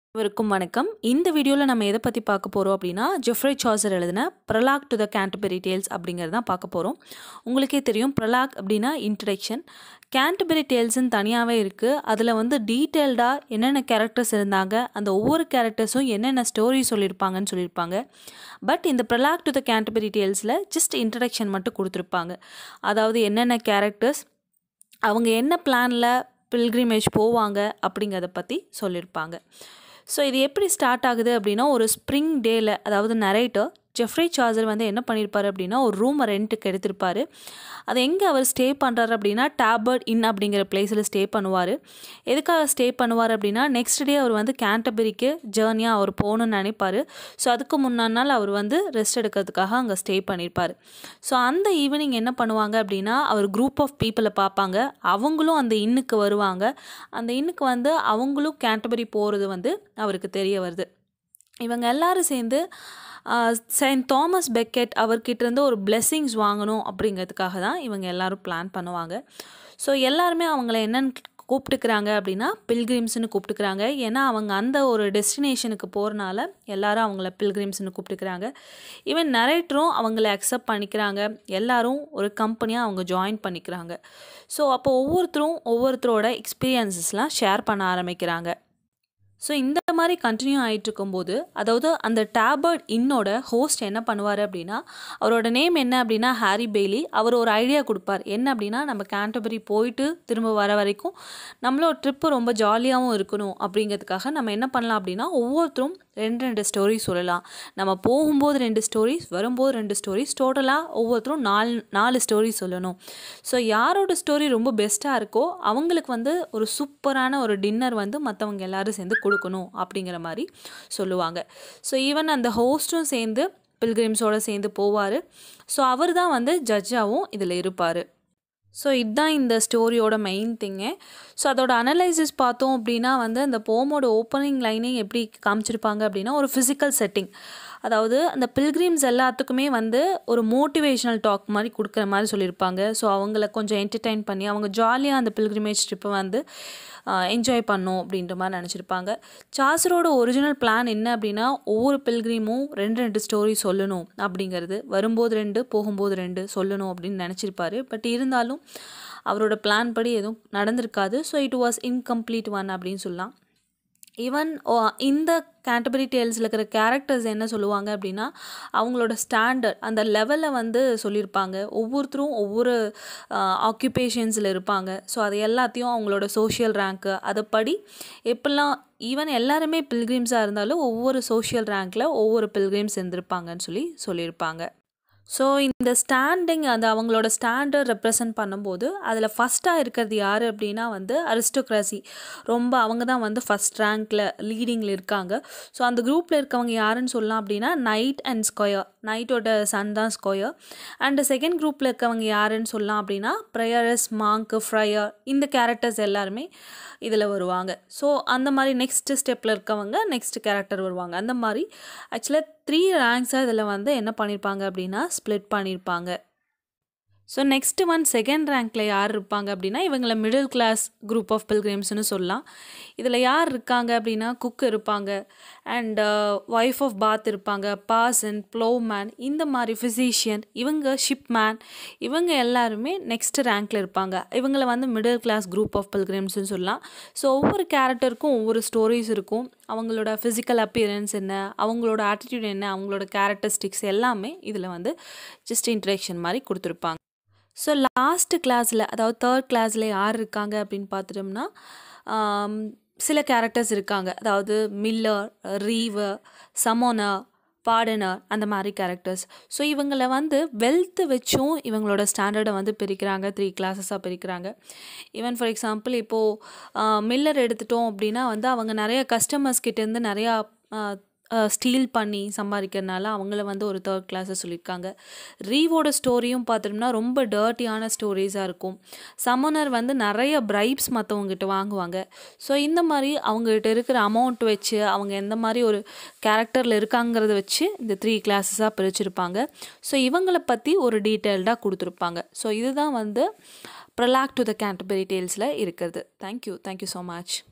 அனைவருக்கும் வணக்கம் இந்த வீடியோவில் நம்ம எதை பற்றி பார்க்க போகிறோம் அப்படின்னா ஜெஃப்ரே சாசர் எழுதின ப்ரலாக் டு த கேண்டபெரி டேல்ஸ் அப்படிங்கிறது தான் பார்க்க போகிறோம் உங்களுக்கே தெரியும் ப்ரலாக் அப்படின்னா இன்ட்ரடக்ஷன் கேண்டபெரி டேல்ஸ்னு தனியாகவே இருக்குது அதில் வந்து டீட்டெயில்டாக என்னென்ன கேரக்டர்ஸ் இருந்தாங்க அந்த ஒவ்வொரு கேரக்டர்ஸும் என்னென்ன ஸ்டோரி சொல்லியிருப்பாங்கன்னு சொல்லியிருப்பாங்க பட் இந்த ப்ரலாக் டு த கேண்டபெரி டேல்ஸில் ஜஸ்ட் இன்ட்ரடக்ஷன் மட்டும் கொடுத்துருப்பாங்க அதாவது என்னென்ன கேரக்டர்ஸ் அவங்க என்ன பிளானில் பில்கிரிமேஜ் போவாங்க அப்படிங்கிறத பற்றி சொல்லியிருப்பாங்க ஸோ இது எப்படி ஸ்டார்ட் ஆகுது அப்படின்னா ஒரு ஸ்ப்ரிங் டேயில் அதாவது நரேட்டர் ஜெஃப்ரி சார்ஜர் வந்து என்ன பண்ணியிருப்பார் அப்படின்னா ஒரு ரூமை ரெண்ட்டுக்கு எடுத்திருப்பார் அது எங்கே அவர் ஸ்டே பண்ணுறாரு அப்படின்னா டேபர்ட் இன் அப்படிங்கிற பிளேஸில் ஸ்டே பண்ணுவார் எதுக்காக ஸ்டே பண்ணுவார் அப்படின்னா நெக்ஸ்ட் டே அவர் வந்து கேண்டபெரிக்கு ஜேர்னியாக அவர் போகணும்னு நினைப்பார் ஸோ அதுக்கு முன்னாடி நாள் அவர் வந்து ரெஸ்ட் எடுக்கிறதுக்காக அங்கே ஸ்டே பண்ணியிருப்பார் ஸோ அந்த ஈவினிங் என்ன பண்ணுவாங்க அப்படின்னா அவர் குரூப் ஆஃப் பீப்புளை பார்ப்பாங்க அவங்களும் அந்த இன்னுக்கு வருவாங்க அந்த இன்னுக்கு வந்து அவங்களும் கேண்டபெரி போகிறது வந்து அவருக்கு தெரிய வருது இவங்க எல்லாரும் சேர்ந்து செயின்ட் தாமஸ் பெக்கெட் அவர்கிட்ட இருந்து ஒரு பிளெஸ்ஸிங்ஸ் வாங்கணும் அப்படிங்கிறதுக்காக தான் இவங்க எல்லாரும் பிளான் பண்ணுவாங்க ஸோ எல்லாருமே அவங்கள என்னென்னு கூப்பிட்டுக்கிறாங்க அப்படின்னா பில்கிரிம்ஸ்னு கூப்பிட்டுக்கிறாங்க ஏன்னா அவங்க அந்த ஒரு டெஸ்டினேஷனுக்கு போகிறனால எல்லாரும் அவங்கள பில்கிரிம்ஸ்னு கூப்பிட்டுக்கிறாங்க ஈவன் நரேட்டரும் அவங்கள அக்செப்ட் பண்ணிக்கிறாங்க எல்லாரும் ஒரு கம்பெனியாக அவங்க ஜாயின் பண்ணிக்கிறாங்க ஸோ அப்போ ஒவ்வொருத்தரும் ஒவ்வொருத்தரோட எக்ஸ்பீரியன்ஸஸ்லாம் ஷேர் பண்ண ஆரம்பிக்கிறாங்க ஸோ இந்த மாதிரி கண்டினியூ ஆகிட்டு இருக்கும்போது அதாவது அந்த டேபர்ட் இன்னோட ஹோஸ்ட் என்ன பண்ணுவார் அப்படின்னா அவரோட நேம் என்ன அப்படின்னா ஹாரி பெய்லி அவர் ஒரு ஐடியா கொடுப்பார் என்ன அப்படின்னா நம்ம கேண்டபரி போயிட்டு திரும்ப வர வரைக்கும் நம்மளோட ட்ரிப்பு ரொம்ப ஜாலியாகவும் இருக்கணும் அப்படிங்கிறதுக்காக நம்ம என்ன பண்ணலாம் அப்படின்னா ஒவ்வொருத்தரும் ரெண்டு ரெண்டு ஸ்டோரிஸ் சொல்லலாம் நம்ம போகும்போது ரெண்டு ஸ்டோரிஸ் வரும்போது ரெண்டு ஸ்டோரிஸ் டோட்டலாக ஒவ்வொருத்தரும் நாலு நாலு ஸ்டோரி சொல்லணும் ஸோ யாரோட ஸ்டோரி ரொம்ப பெஸ்ட்டாக இருக்கோ அவங்களுக்கு வந்து ஒரு சூப்பரான ஒரு டின்னர் வந்து மற்றவங்க எல்லோரும் சேர்ந்து கொடுக்கணும் அப்படிங்கிற மாதிரி சொல்லுவாங்க ஸோ ஈவன் அந்த ஹோஸ்ட்டும் சேர்ந்து பில்கிரிம்ஸோடு சேர்ந்து போவார் ஸோ அவர் தான் வந்து ஜட்ஜாகவும் இதில் இருப்பார் ஸோ இதுதான் இந்த ஸ்டோரியோட மெயின் திங்கு ஸோ அதோட அனலைசிஸ் பார்த்தோம் அப்படின்னா வந்து அந்த போமோட ஓப்பனிங் லைனே எப்படி காமிச்சிருப்பாங்க அப்படின்னா ஒரு ஃபிசிக்கல் செட்டிங் அதாவது அந்த பில்கிரிம்ஸ் எல்லாத்துக்குமே வந்து ஒரு மோட்டிவேஷ்னல் டாக் மாதிரி கொடுக்குற மாதிரி சொல்லியிருப்பாங்க ஸோ அவங்கள கொஞ்சம் என்டர்டைன் பண்ணி அவங்க ஜாலியாக அந்த பில்கிரிமேஜ் ட்ரிப்பை வந்து என்ஜாய் பண்ணும் அப்படின்ற மாதிரி நினச்சிருப்பாங்க சாசரோட ஒரிஜினல் பிளான் என்ன அப்படின்னா ஒவ்வொரு பில்கிரிமும் ரெண்டு ரெண்டு ஸ்டோரி சொல்லணும் அப்படிங்கிறது வரும்போது ரெண்டு போகும்போது ரெண்டு சொல்லணும் அப்படின்னு நினச்சிருப்பாரு பட் இருந்தாலும் அவரோட பிளான் படி எதுவும் நடந்திருக்காது so it was incomplete one அப்படின்னு சொல்லலாம் ஈவன் இந்த கேண்டபரி டேல்ஸில் இருக்கிற கேரக்டர்ஸ் என்ன சொல்லுவாங்க அப்படின்னா அவங்களோட ஸ்டாண்டர்ட் அந்த லெவலில் வந்து சொல்லியிருப்பாங்க ஒவ்வொருத்தரும் ஒவ்வொரு ஆக்குபேஷன்ஸில் இருப்பாங்க ஸோ அது எல்லாத்தையும் அவங்களோட சோஷியல் ரேங்க்கு அதை படி எப்படிலாம் ஈவன் எல்லாருமே பில்கிரிம்ஸாக இருந்தாலும் ஒவ்வொரு சோஷியல் ரேங்க்கில் ஒவ்வொரு பில்கிரிம்ஸ் இருந்திருப்பாங்கன்னு சொல்லி சொல்லியிருப்பாங்க ஸோ இந்த ஸ்டாண்டிங் அந்த அவங்களோட ஸ்டாண்டர்ட் ரெப்ரசன்ட் பண்ணும்போது அதில் ஃபஸ்ட்டாக இருக்கிறது யார் அப்படின்னா வந்து அரிஸ்டோக்ராசி ரொம்ப அவங்க தான் வந்து ஃபஸ்ட் ரேங்க்கில் லீடிங்கில் இருக்காங்க ஸோ அந்த குரூப்பில் இருக்கவங்க யாருன்னு சொல்லலாம் அப்படின்னா நைட் அண்ட் ஸ்கொயர் நைட்டோட சன் தான் ஸ்கொயர் அண்ட் செகண்ட் குரூப்பில் இருக்கவங்க யாருன்னு சொல்லலாம் அப்படின்னா ப்ரையரஸ் மாங்க் ஃப்ரையர் இந்த கேரக்டர்ஸ் எல்லாருமே இதில் வருவாங்க ஸோ அந்த மாதிரி நெக்ஸ்ட் ஸ்டெப்பில் இருக்கவங்க நெக்ஸ்ட் கேரக்டர் வருவாங்க அந்த மாதிரி ஆக்சுவலாக த்ரீ ரேங்க்ஸாக இதில் வந்து என்ன பண்ணியிருப்பாங்க அப்படின்னா ஸ்ப்ளிட் பண்ணியிருப்பாங்க ஸோ நெக்ஸ்ட்டு ஒன் செகண்ட் ரேங்க்கில் யார் இருப்பாங்க அப்படின்னா இவங்கள மிடில் கிளாஸ் குரூப் ஆஃப் பில்கிரிம்ஸ்னு சொல்லலாம் இதில் யார் இருக்காங்க அப்படின்னா குக் இருப்பாங்க அண்ட் ஒய்ஃப் ஆஃப் பாத் இருப்பாங்க பாசன் ப்ளோமேன் இந்த மாதிரி ஃபிசிஷியன் இவங்க ஷிப்மேன் இவங்க எல்லாருமே நெக்ஸ்ட் ரேங்க்கில் இருப்பாங்க இவங்கள வந்து மிடில் கிளாஸ் குரூப் ஆஃப் பில்கிரிம்ஸ்னு சொல்லலாம் ஸோ ஒவ்வொரு கேரக்டருக்கும் ஒவ்வொரு ஸ்டோரிஸ் இருக்கும் அவங்களோட ஃபிசிக்கல் அப்பியரன்ஸ் என்ன அவங்களோட ஆட்டிடியூட் என்ன அவங்களோட கேரக்டரிஸ்டிக்ஸ் எல்லாமே இதில் வந்து ஜஸ்ட் இன்ட்ரெக்ஷன் மாதிரி கொடுத்துருப்பாங்க ஸோ லாஸ்ட்டு கிளாஸில் அதாவது தேர்ட் கிளாஸில் யார் இருக்காங்க அப்படின்னு பார்த்துட்டோம்னா சில கேரக்டர்ஸ் இருக்காங்க அதாவது மில்லர் ரீவர் சமோனா பாடனர் அந்த மாதிரி கேரக்டர்ஸ் ஸோ இவங்களை வந்து வெல்த்து வச்சும் இவங்களோட ஸ்டாண்டர்டை வந்து பிரிக்கிறாங்க த்ரீ கிளாஸஸாக பிரிக்கிறாங்க ஈவன் ஃபார் எக்ஸாம்பிள் இப்போது மில்லர் எடுத்துட்டோம் அப்படின்னா வந்து அவங்க நிறைய கஸ்டமர்ஸ் கிட்டேருந்து நிறையா ஸ்டீல் பண்ணி சம்பாதிக்கிறனால அவங்கள வந்து ஒரு தேர்ட் கிளாஸை சொல்லியிருக்காங்க ரீவோட ஸ்டோரியும் பார்த்தோம்னா ரொம்ப டர்ட்டியான ஸ்டோரிஸாக இருக்கும் சமனர் வந்து நிறைய பிரைப்ஸ் மற்றவங்ககிட்ட வாங்குவாங்க ஸோ இந்த மாதிரி அவங்ககிட்ட இருக்கிற அமௌண்ட் வச்சு அவங்க எந்த மாதிரி ஒரு கேரக்டரில் இருக்காங்கிறத வச்சு இந்த த்ரீ கிளாஸஸாக பிரிச்சிருப்பாங்க ஸோ இவங்களை பற்றி ஒரு டீட்டெயில்டாக கொடுத்துருப்பாங்க ஸோ இதுதான் வந்து ப்ரலாக் டு த கேண்டபெரி டேல்ஸில் இருக்கிறது தேங்க்யூ தேங்க்யூ ஸோ மச்